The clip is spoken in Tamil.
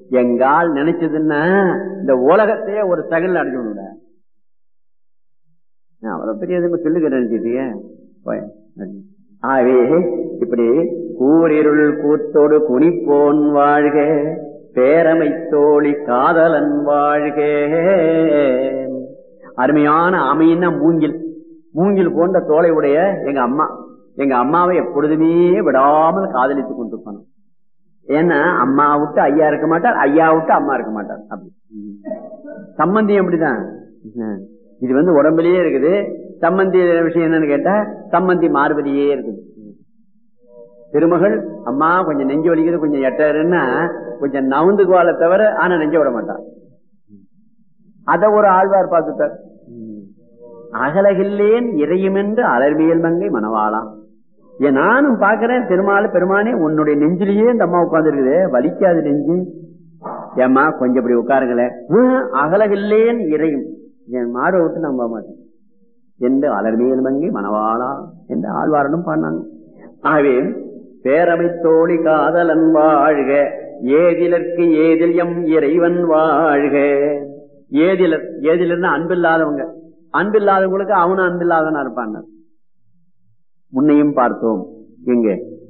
எங்கால் நினைச்சதுன்னா இந்த உலகத்தையே ஒரு தகவல் அடிச்சு விடுட அவ்வளவு பெரிய எதுவும் சொல்லுங்க நினைச்சிட்டீங்க போய். ஆகவே இப்படி கூரிருள் கூத்தோடு குனிப்போன் வாழ்க பேரமை தோழி காதலன் வாழ்க அருமையான அமையின மூங்கில் மூங்கில் போன்ற தோலை உடைய எங்க அம்மா எங்க அம்மாவை எப்பொழுதுமே விடாமல் காதலித்துக் கொண்டிருப்பானு ஏன்னா அம்மா விட்டு ஐயா இருக்க மாட்டார் ஐயா விட்டு அம்மா இருக்க மாட்டார் அப்படி சம்பந்தி அப்படிதான் ம். இது வந்து உடம்புலயே இருக்குது சம்பந்தி விஷயம் என்னன்னு கேட்டா சம்பந்தி மார்பலியே இருக்குது திருமகள் அம்மா கொஞ்சம் நெஞ்சு வலிக்குது கொஞ்சம் எட்டாருன்னா கொஞ்சம் நவுந்துக்குவாள தவிர ஆனா நெஞ்ச விட மாட்டான் அத ஒரு ஆழ்வார் பார்த்துட்டார் அகலகில்லேன் இறையுமென்று அலர்வியல் மங்கை மனவாளாம் ஏன் நானும் பாக்குறேன் திருமால பெருமானே உன்னுடைய நெஞ்சிலேயே இந்த அம்மா உட்கார்ந்து இருக்குது வலிக்காது நெஞ்சு ஏம்மா கொஞ்சம் இப்படி உட்காருங்களேன் "ஹம், அகலகில்லேன் இறையும் என் மார்பை விட்டு நம்ப மாட்டேன் என்று அலர்வியல் மங்கை மனவாளா என்று ஆழ்வாரனும் பாடினாங்க ஆகவே பேரமை தோழி காதலன் வாழ்க ஏதிலற்கு ஏதில் எம் இறைவன் வாழ்க ஏதிலர் ஏதிலர்னா அன்பில்லாதவங்க அன்பில்லாதவங்களுக்கு அவனும் அன்பில்லாதவனா இருப்பாங்க முன்னையும் பார்த்தோம் எங்க